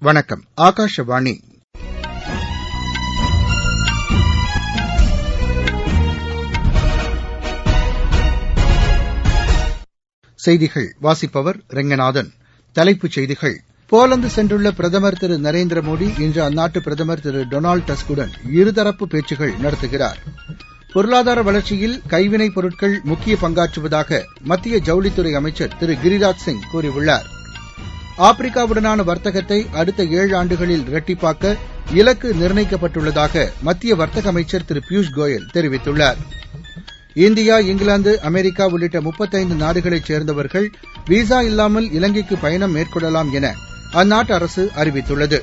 வணக்கம் ஆகாஷவாணி செய்திகள் வாசிப்பவர் ரெங்கநாதன் தலைப்புச் செய்திகள் போலந்து சென்றுள்ள பிரதமர் திரு நரேந்திர மோடி இன்று அந்நாட்டு பிரதமர் திரு டொனால்டு டஸ்குடன் இருதரப்பு பேச்சுகள் நடத்துகிறார் பொருளாதார வளர்ச்சியில் கைவினைப் பொருட்கள் முக்கிய பங்காற்றுவதாக மத்திய ஜவுளித்துறை அமைச்சர் திரு கிரிராஜ் சிங் கூறியுள்ளார் ஆப்பிரிக்காவுடனான வர்த்தகத்தை அடுத்த ஏழு ஆண்டுகளில் இரட்டிப்பாக்க இலக்கு நிர்ணயிக்கப்பட்டுள்ளதாக மத்திய வர்த்தக அமைச்சர் திரு பியூஷ் கோயல் தெரிவித்துள்ளார் இந்தியா இங்கிலாந்து அமெரிக்கா உள்ளிட்ட முப்பத்தைந்து நாடுகளைச் சேர்ந்தவர்கள் விசா இல்லாமல் இலங்கைக்கு பயணம் மேற்கொள்ளலாம் என அந்நாட்டு அரசு அறிவித்துள்ளது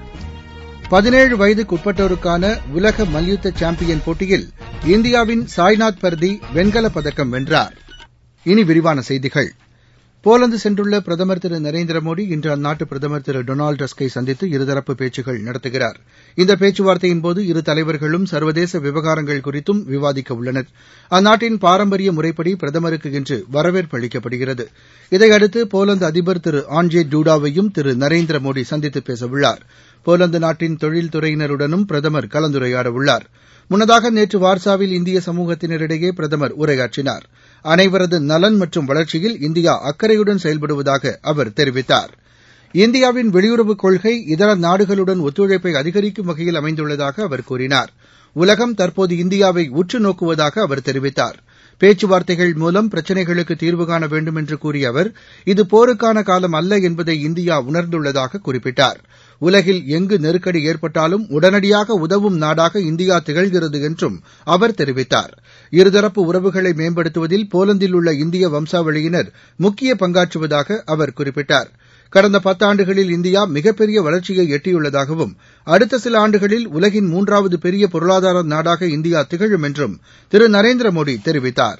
பதினேழு வயதுக்குட்பட்டோருக்கான உலக மல்யுத்த சாம்பியன் போட்டியில் இந்தியாவின் சாய்நாத் பர்தி வெண்கலப் பதக்கம் வென்றார் இனி விரிவான செய்திகள் போலந்து சென்றுள்ள பிரதமர் திரு நரேந்திர மோடி இன்று அந்நாட்டு பிரதமர் திரு டொனால்டு டஸ்கை சந்தித்து இருதரப்பு பேச்சுகள் நடத்துகிறார் இந்த பேச்சுவார்த்தையின்போது இரு தலைவர்களும் சர்வதேச விவகாரங்கள் குறித்தும் விவாதிக்க உள்ளனர் அந்நாட்டின் பாரம்பரிய முறைப்படி பிரதமருக்கு இன்று வரவேற்பு அளிக்கப்படுகிறது இதையடுத்து போலந்து அதிபர் திரு ஆன்ஜே டூடாவையும் திரு நரேந்திர மோடி சந்தித்து பேசவுள்ளார் போலந்து நாட்டின் தொழில்துறையினருடனும் பிரதமர் கலந்துரையாடவுள்ளார் முன்னதாக நேற்று வார்சாவில் இந்திய சமூகத்தினரிடையே பிரதமர் உரையாற்றினார் அனைவரது நலன் மற்றும் வளர்ச்சியில் இந்தியா அக்கறையுடன் செயல்படுவதாக அவர் தெரிவித்தார் இந்தியாவின் வெளியுறவுக் கொள்கை இதர நாடுகளுடன் ஒத்துழைப்பை அதிகரிக்கும் வகையில் அமைந்துள்ளதாக அவர் கூறினார் உலகம் தற்போது இந்தியாவை உற்று நோக்குவதாக அவர் தெரிவித்தார் பேச்சுவார்த்தைகள் மூலம் பிரச்சினைகளுக்கு தீர்வு காண வேண்டும் என்று கூறிய அவர் இது போருக்கான காலம் அல்ல என்பதை இந்தியா உணர்ந்துள்ளதாக குறிப்பிட்டார் உலகில் எங்கு நெருக்கடி ஏற்பட்டாலும் உடனடியாக உதவும் நாடாக இந்தியா திகழ்கிறது என்றும் அவர் தெரிவித்தார் இருதரப்பு உறவுகளை மேம்படுத்துவதில் போலந்தில் உள்ள இந்திய வம்சாவளியினர் முக்கிய பங்காற்றுவதாக அவர் குறிப்பிட்டார் கடந்த பத்தாண்டுகளில் இந்தியா மிகப்பெரிய வளர்ச்சியை எட்டியுள்ளதாகவும் அடுத்த சில ஆண்டுகளில் உலகின் மூன்றாவது பெரிய பொருளாதார நாடாக இந்தியா திகழும் என்றும் திரு நரேந்திர மோடி தெரிவித்தார்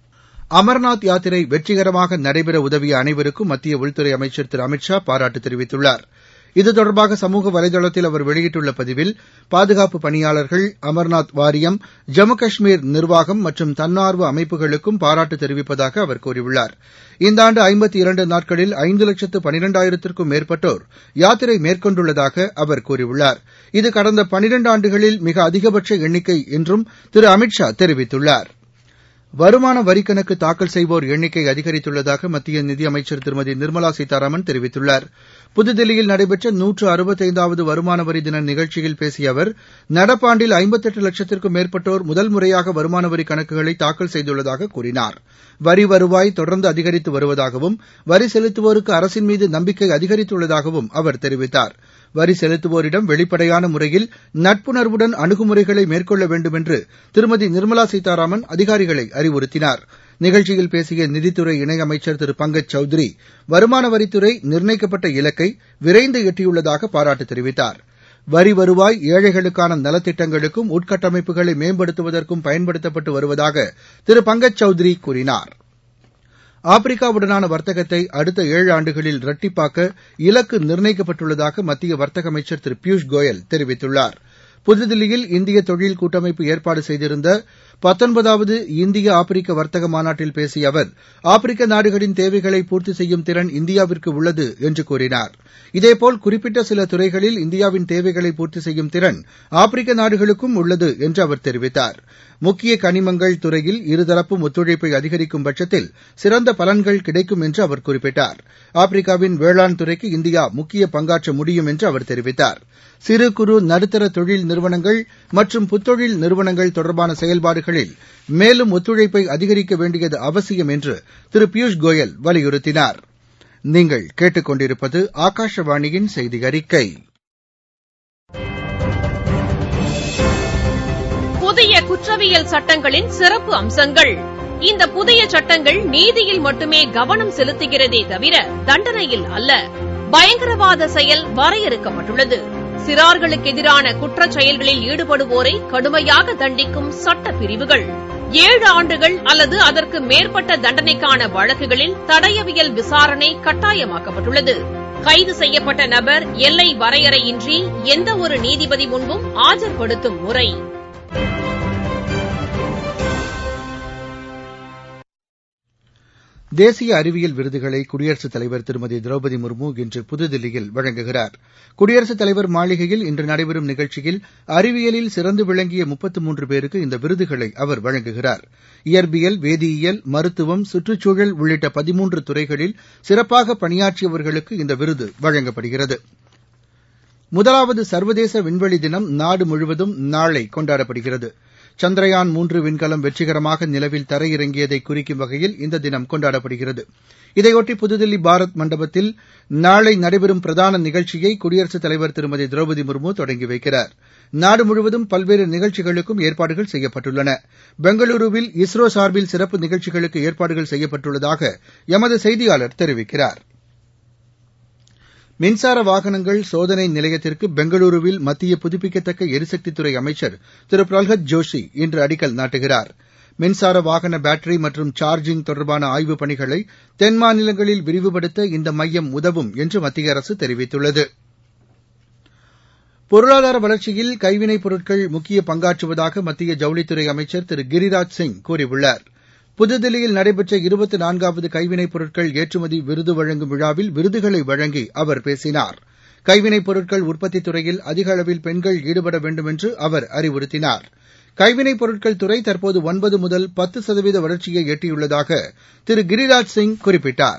அமர்நாத் யாத்திரை வெற்றிகரமாக நடைபெற உதவிய அனைவருக்கும் மத்திய உள்துறை அமைச்சர் திரு அமித் ஷா பாராட்டு தெரிவித்துள்ளார் இது தொடர்பாக சமூக வலைதளத்தில் அவர் வெளியிட்டுள்ள பதிவில் பாதுகாப்பு பணியாளர்கள் அமர்நாத் வாரியம் ஜம்மு காஷ்மீர் நிர்வாகம் மற்றும் தன்னார்வ அமைப்புகளுக்கும் பாராட்டு தெரிவிப்பதாக அவர் கூறியுள்ளார் இந்த ஆண்டு ஐம்பத்தி இரண்டு நாட்களில் ஐந்து லட்சத்து பனிரெண்டாயிரத்திற்கும் மேற்பட்டோர் யாத்திரை மேற்கொண்டுள்ளதாக அவர் கூறியுள்ளார் இது கடந்த பனிரெண்டு ஆண்டுகளில் மிக அதிகபட்ச எண்ணிக்கை என்றும் திரு அமித் ஷா தெரிவித்துள்ளார் வருமான வரிக்கணக்கு தாக்கல் செய்வோர் எண்ணிக்கை அதிகரித்துள்ளதாக மத்திய நிதியமைச்சர் திருமதி நிர்மலா சீதாராமன் தெரிவித்துள்ளார் புதுதில்லியில் நடைபெற்ற நூற்று அறுபத்தைந்தாவது வருமான வரி தின நிகழ்ச்சியில் பேசிய அவர் நடப்பாண்டில் ஐம்பத்தெட்டு லட்சத்திற்கும் மேற்பட்டோர் முதல் முறையாக வருமான வரி கணக்குகளை தாக்கல் செய்துள்ளதாக கூறினார் வரி வருவாய் தொடர்ந்து அதிகரித்து வருவதாகவும் வரி செலுத்துவோருக்கு அரசின் மீது நம்பிக்கை அதிகரித்துள்ளதாகவும் அவர் தெரிவித்தார் வரி செலுத்துவோரிடம் வெளிப்படையான முறையில் நட்புணர்வுடன் அணுகுமுறைகளை மேற்கொள்ள வேண்டும் என்று திருமதி நிர்மலா சீதாராமன் அதிகாரிகளை அறிவுறுத்தினார் நிகழ்ச்சியில் பேசிய நிதித்துறை இணையமைச்சர் திரு பங்கஜ் சௌத்ரி வருமான வரித்துறை நிர்ணயிக்கப்பட்ட இலக்கை விரைந்து எட்டியுள்ளதாக பாராட்டு தெரிவித்தார் வரி வருவாய் ஏழைகளுக்கான நலத்திட்டங்களுக்கும் உட்கட்டமைப்புகளை மேம்படுத்துவதற்கும் பயன்படுத்தப்பட்டு வருவதாக திரு பங்கஜ் சௌத்ரி கூறினார் ஆப்பிரிக்காவுடனான வர்த்தகத்தை அடுத்த ஏழு ஆண்டுகளில் இரட்டிப்பாக்க இலக்கு நிர்ணயிக்கப்பட்டுள்ளதாக மத்திய வர்த்தக அமைச்சர் திரு பியூஷ் கோயல் தெரிவித்துள்ளார் புதுதில்லியில் இந்திய தொழில் கூட்டமைப்பு ஏற்பாடு செய்திருந்த பத்தொன்பதாவது இந்திய ஆப்பிரிக்க வர்த்தக மாநாட்டில் பேசிய அவர் ஆப்பிரிக்க நாடுகளின் தேவைகளை பூர்த்தி செய்யும் திறன் இந்தியாவிற்கு உள்ளது என்று கூறினார் இதேபோல் குறிப்பிட்ட சில துறைகளில் இந்தியாவின் தேவைகளை பூர்த்தி செய்யும் திறன் ஆப்பிரிக்க நாடுகளுக்கும் உள்ளது என்று அவர் தெரிவித்தார் முக்கிய கனிமங்கள் துறையில் இருதரப்பும் ஒத்துழைப்பை அதிகரிக்கும் பட்சத்தில் சிறந்த பலன்கள் கிடைக்கும் என்று அவர் குறிப்பிட்டார் ஆப்பிரிக்காவின் வேளாண் துறைக்கு இந்தியா முக்கிய பங்காற்ற முடியும் என்று அவர் தெரிவித்தார் சிறு குறு நடுத்தர தொழில் நிறுவனங்கள் மற்றும் புத்தொழில் நிறுவனங்கள் தொடர்பான செயல்பாடுகளில் மேலும் ஒத்துழைப்பை அதிகரிக்க வேண்டியது அவசியம் என்று திரு பியூஷ் கோயல் வலியுறுத்தினார் நீங்கள் கேட்டுக்கொண்டிருப்பது ஆகாஷவாணியின் செய்தி அறிக்கை புதிய குற்றவியல் சட்டங்களின் சிறப்பு அம்சங்கள் இந்த புதிய சட்டங்கள் நீதியில் மட்டுமே கவனம் செலுத்துகிறதே தவிர தண்டனையில் அல்ல பயங்கரவாத செயல் வரையறுக்கப்பட்டுள்ளது சிறார்களுக்கு எதிரான குற்றச் செயல்களில் ஈடுபடுவோரை கடுமையாக தண்டிக்கும் சட்ட பிரிவுகள் ஏழு ஆண்டுகள் அல்லது அதற்கு மேற்பட்ட தண்டனைக்கான வழக்குகளில் தடயவியல் விசாரணை கட்டாயமாக்கப்பட்டுள்ளது கைது செய்யப்பட்ட நபர் எல்லை வரையறையின்றி எந்த ஒரு நீதிபதி முன்பும் ஆஜர்படுத்தும் முறை தேசிய அறிவியல் விருதுகளை குடியரசுத் தலைவர் திருமதி திரௌபதி முர்மு இன்று புதுதில்லியில் வழங்குகிறார் குடியரசுத் தலைவர் மாளிகையில் இன்று நடைபெறும் நிகழ்ச்சியில் அறிவியலில் சிறந்து விளங்கிய முப்பத்து மூன்று பேருக்கு இந்த விருதுகளை அவர் வழங்குகிறார் இயற்பியல் வேதியியல் மருத்துவம் சுற்றுச்சூழல் உள்ளிட்ட பதிமூன்று துறைகளில் சிறப்பாக பணியாற்றியவர்களுக்கு இந்த விருது வழங்கப்படுகிறது முதலாவது சர்வதேச விண்வெளி தினம் நாடு முழுவதும் நாளை கொண்டாடப்படுகிறது சந்திரயான் மூன்று விண்கலம் வெற்றிகரமாக நிலவில் தரையிறங்கியதை குறிக்கும் வகையில் இந்த தினம் கொண்டாடப்படுகிறது இதையொட்டி புதுதில்லி பாரத் மண்டபத்தில் நாளை நடைபெறும் பிரதான நிகழ்ச்சியை குடியரசுத் தலைவர் திருமதி திரௌபதி முர்மு தொடங்கி வைக்கிறார் நாடு முழுவதும் பல்வேறு நிகழ்ச்சிகளுக்கும் ஏற்பாடுகள் செய்யப்பட்டுள்ளன பெங்களூருவில் இஸ்ரோ சார்பில் சிறப்பு நிகழ்ச்சிகளுக்கு ஏற்பாடுகள் செய்யப்பட்டுள்ளதாக எமது செய்தியாளர் தெரிவிக்கிறார் மின்சார வாகனங்கள் சோதனை நிலையத்திற்கு பெங்களூருவில் மத்திய புதுப்பிக்கத்தக்க எரிசக்தித்துறை அமைச்சர் திரு பிரல்ஹத் ஜோஷி இன்று அடிக்கல் நாட்டுகிறார் மின்சார வாகன பேட்டரி மற்றும் சார்ஜிங் தொடர்பான ஆய்வுப் பணிகளை தென் மாநிலங்களில் விரிவுபடுத்த இந்த மையம் உதவும் என்று மத்திய அரசு தெரிவித்துள்ளது பொருளாதார வளர்ச்சியில் கைவினைப் பொருட்கள் முக்கிய பங்காற்றுவதாக மத்திய ஜவுளித்துறை அமைச்சர் திரு கிரிராஜ் சிங் கூறியுள்ளார் புதுதில்லியில் நடைபெற்ற இருபத்தி நான்காவது கைவினைப் பொருட்கள் ஏற்றுமதி விருது வழங்கும் விழாவில் விருதுகளை வழங்கி அவர் பேசினார் கைவினைப் பொருட்கள் உற்பத்தித் துறையில் அதிக அளவில் பெண்கள் ஈடுபட வேண்டும் என்று அவர் அறிவுறுத்தினார் கைவினைப் பொருட்கள் துறை தற்போது ஒன்பது முதல் பத்து சதவீத வளர்ச்சியை எட்டியுள்ளதாக திரு கிரிராஜ் சிங் குறிப்பிட்டார்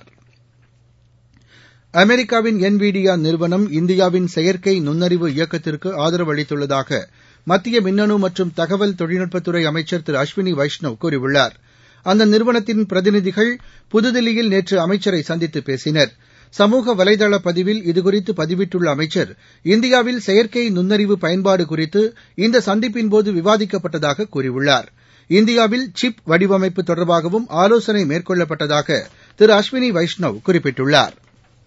அமெரிக்காவின் என்விடியா நிறுவனம் இந்தியாவின் செயற்கை நுண்ணறிவு இயக்கத்திற்கு ஆதரவு அளித்துள்ளதாக மத்திய மின்னணு மற்றும் தகவல் தொழில்நுட்பத்துறை அமைச்சர் திரு அஸ்வினி வைஷ்ணவ் கூறியுள்ளார் அந்த நிறுவனத்தின் பிரதிநிதிகள் புதுதில்லியில் நேற்று அமைச்சரை சந்தித்து பேசினர் சமூக வலைதள பதிவில் இதுகுறித்து பதிவிட்டுள்ள அமைச்சர் இந்தியாவில் செயற்கை நுண்ணறிவு பயன்பாடு குறித்து இந்த சந்திப்பின்போது விவாதிக்கப்பட்டதாக கூறியுள்ளார் இந்தியாவில் சிப் வடிவமைப்பு தொடர்பாகவும் ஆலோசனை மேற்கொள்ளப்பட்டதாக திரு அஸ்வினி வைஷ்ணவ் குறிப்பிட்டுள்ளார்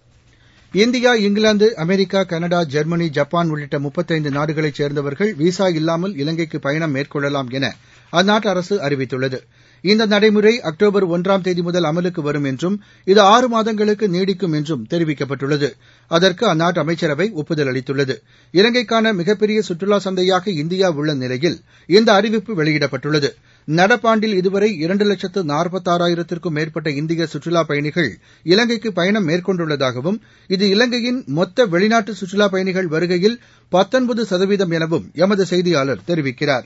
India England America Canada Germany Japan உள்ளிட்ட முப்பத்தைந்து நாடுகளைச் சேர்ந்தவர்கள் விசா இல்லாமல் இலங்கைக்கு பயணம் மேற்கொள்ளலாம் என அந்நாட்டு அரசு அறிவித்துள்ளது இந்த நடைமுறை அக்டோபர் ஒன்றாம் தேதி முதல் அமலுக்கு வரும் என்றும் இது ஆறு மாதங்களுக்கு நீடிக்கும் என்றும் தெரிவிக்கப்பட்டுள்ளது அதற்கு அந்நாட்டு அமைச்சரவை ஒப்புதல் அளித்துள்ளது இலங்கைக்கான மிகப்பெரிய சுற்றுலா சந்தையாக இந்தியா உள்ள நிலையில் இந்த அறிவிப்பு வெளியிடப்பட்டுள்ளது நடப்பாண்டில் இதுவரை இரண்டு லட்சத்து நாற்பத்தாறாயிரத்திற்கும் மேற்பட்ட இந்திய சுற்றுலாப் பயணிகள் இலங்கைக்கு பயணம் மேற்கொண்டுள்ளதாகவும் இது இலங்கையின் மொத்த வெளிநாட்டு சுற்றுலாப் பயணிகள் வருகையில் பத்தொன்பது சதவீதம் எனவும் எமது செய்தியாளர் தெரிவிக்கிறார்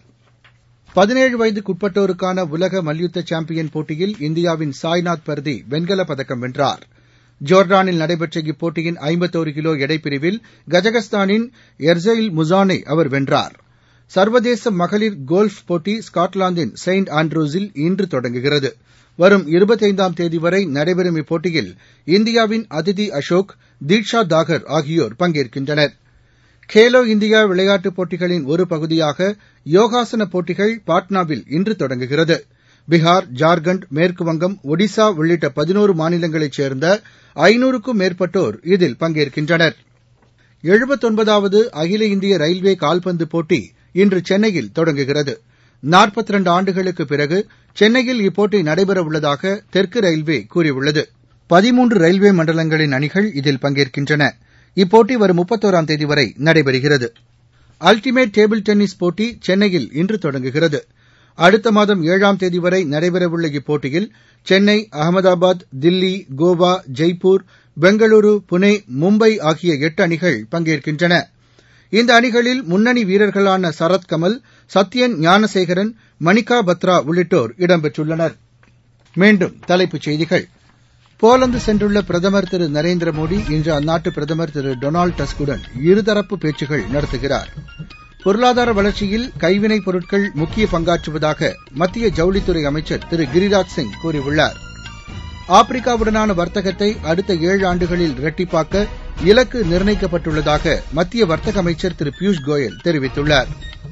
பதினேழு வயதுக்குட்பட்டோருக்கான உலக மல்யுத்த சாம்பியன் போட்டியில் இந்தியாவின் சாய்நாத் பர்தி வெண்கலப் பதக்கம் வென்றார் ஜோர்டானில் நடைபெற்ற இப்போட்டியின் ஐம்பத்தோரு கிலோ எடைப்பிரிவில் கஜகஸ்தானின் எர்செயில் முசானை அவர் வென்றார் சர்வதேச மகளிர் கோல்ஃப் போட்டி ஸ்காட்லாந்தின் செயின்ட் ஆண்ட்ரூஸில் இன்று தொடங்குகிறது வரும் இருபத்தைந்தாம் தேதி வரை நடைபெறும் இப்போட்டியில் இந்தியாவின் அதிதி அசோக் தீக்ஷா தாகர் ஆகியோர் பங்கேற்கின்றனர் கேலோ இந்தியா விளையாட்டுப் போட்டிகளின் ஒரு பகுதியாக யோகாசன போட்டிகள் பாட்னாவில் இன்று தொடங்குகிறது பீகார் ஜார்க்கண்ட் மேற்குவங்கம் ஒடிசா உள்ளிட்ட பதினோரு மாநிலங்களைச் சேர்ந்த ஐநூறுக்கும் மேற்பட்டோர் இதில் பங்கேற்கின்றனர் எழுபத்தொன்பதாவது அகில இந்திய ரயில்வே கால்பந்து போட்டி இன்று சென்னையில் தொடங்குகிறது நாற்பத்தி இரண்டு ஆண்டுகளுக்குப் பிறகு சென்னையில் இப்போட்டி நடைபெறவுள்ளதாக தெற்கு ரயில்வே கூறியுள்ளது பதிமூன்று ரயில்வே மண்டலங்களின் அணிகள் இதில் பங்கேற்கின்றன இப்போட்டி வரும் முப்பத்தோராம் தேதி வரை நடைபெறுகிறது அல்டிமேட் டேபிள் டென்னிஸ் போட்டி சென்னையில் இன்று தொடங்குகிறது அடுத்த மாதம் ஏழாம் தேதி வரை நடைபெறவுள்ள இப்போட்டியில் சென்னை அகமதாபாத் தில்லி கோவா ஜெய்ப்பூர் பெங்களூரு புனே மும்பை ஆகிய எட்டு அணிகள் பங்கேற்கின்றன இந்த அணிகளில் முன்னணி வீரர்களான சரத் கமல் சத்யன் ஞானசேகரன் மணிகா பத்ரா உள்ளிட்டோர் இடம்பெற்றுள்ளனர் மீண்டும் தலைப்புச் செய்திகள் போலந்து சென்றுள்ள பிரதமர் திரு நரேந்திர மோடி இன்று அந்நாட்டு பிரதமர் திரு டொனால்டு டஸ்குடன் இருதரப்பு பேச்சுகள் நடத்துகிறார் பொருளாதார வளர்ச்சியில் கைவினைப் பொருட்கள் முக்கிய பங்காற்றுவதாக மத்திய ஜவுளித்துறை அமைச்சர் திரு கிரிராஜ் சிங் கூறியுள்ளார் ஆப்பிரிக்காவுடனான வர்த்தகத்தை அடுத்த ஏழு ஆண்டுகளில் இரட்டிப்பாக்க இலக்கு நிர்ணயிக்கப்பட்டுள்ளதாக மத்திய வர்த்தக அமைச்சர் திரு பியூஷ் கோயல் தெரிவித்துள்ளார்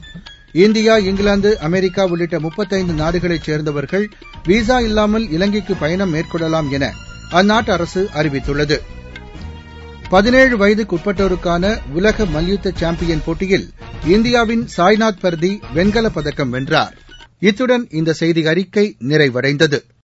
இந்தியா இங்கிலாந்து அமெரிக்கா உள்ளிட்ட முப்பத்தைந்து நாடுகளைச் சேர்ந்தவர்கள் விசா இல்லாமல் இலங்கைக்கு பயணம் மேற்கொள்ளலாம் என அந்நாட்டு அரசு அறிவித்துள்ளது பதினேழு வயதுக்குட்பட்டோருக்கான உலக மல்யுத்த சாம்பியன் போட்டியில் இந்தியாவின் சாய்நாத் பர்தி வெண்கலப் பதக்கம் வென்றார் இத்துடன் இந்த செய்தி அறிக்கை நிறைவடைந்தது